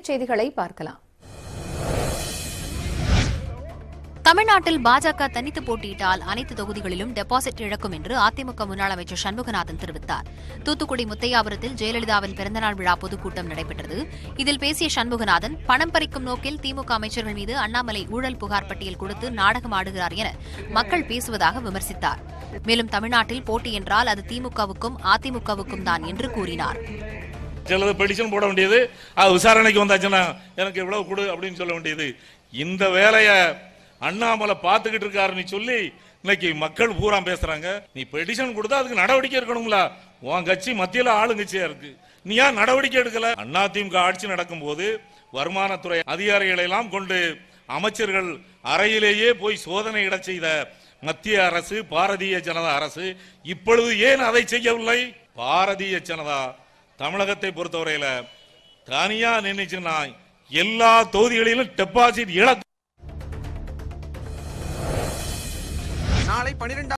செய்திகளை பார்க்கலாம் தமிழ்நாட்டில் பாஜக தனித்து போட்டியிட்டால் அனைத்து தொகுதிகளிலும் டெபாசிட் இழக்கும் என்று அதிமுக முன்னாள் அமைச்சர் சண்முகநாதன் தெரிவித்தார் தூத்துக்குடி முத்தையாபுரத்தில் ஜெயலலிதாவின் பிறந்தநாள் விழா பொதுக்கூட்டம் நடைபெற்றது இதில் பேசிய சண்முகநாதன் பணம் பறிக்கும் நோக்கில் திமுக அமைச்சர்கள் மீது அண்ணாமலை ஊழல் புகார் பட்டியல் கொடுத்து நாடகம் ஆடுகிறார் என மக்கள் பேசுவதாக விமர்சித்தார் மேலும் தமிழ்நாட்டில் போட்டி என்றால் அது திமுகவுக்கும் அதிமுகவுக்கும் தான் என்று கூறினார் சிலது பெடிஷன் போட வேண்டியது அது விசாரணைக்கு வந்தாச்சுன்னா எனக்கு இவ்வளவு கொடு அப்படின்னு சொல்ல வேண்டியது இந்த வேலையை அண்ணாமலை பார்த்துக்கிட்டு இருக்காருன்னு சொல்லி இன்னைக்கு மக்கள் பூரா பேசுறாங்க நீ பெடிஷன் கொடுத்தா அதுக்கு நடவடிக்கை இருக்கணும்ல உன் கட்சி மத்தியில ஆளுங்கட்சியா இருக்கு நீ ஏன் நடவடிக்கை எடுக்கல அதிமுக ஆட்சி நடக்கும்போது வருமானத்துறை அதிகாரிகளை எல்லாம் கொண்டு அமைச்சர்கள் அறையிலேயே போய் சோதனையிட செய்த மத்திய அரசு பாரதிய ஜனதா அரசு இப்பொழுது ஏன் அதை செய்யவில்லை பாரதிய ஜனதா தமிழகத்தை பொறுத்தவரையில தனியா நினைச்சுன்னா எல்லா தொகுதிகளிலும் டெபாசிட் இழ நாளை பனிரெண்டாம்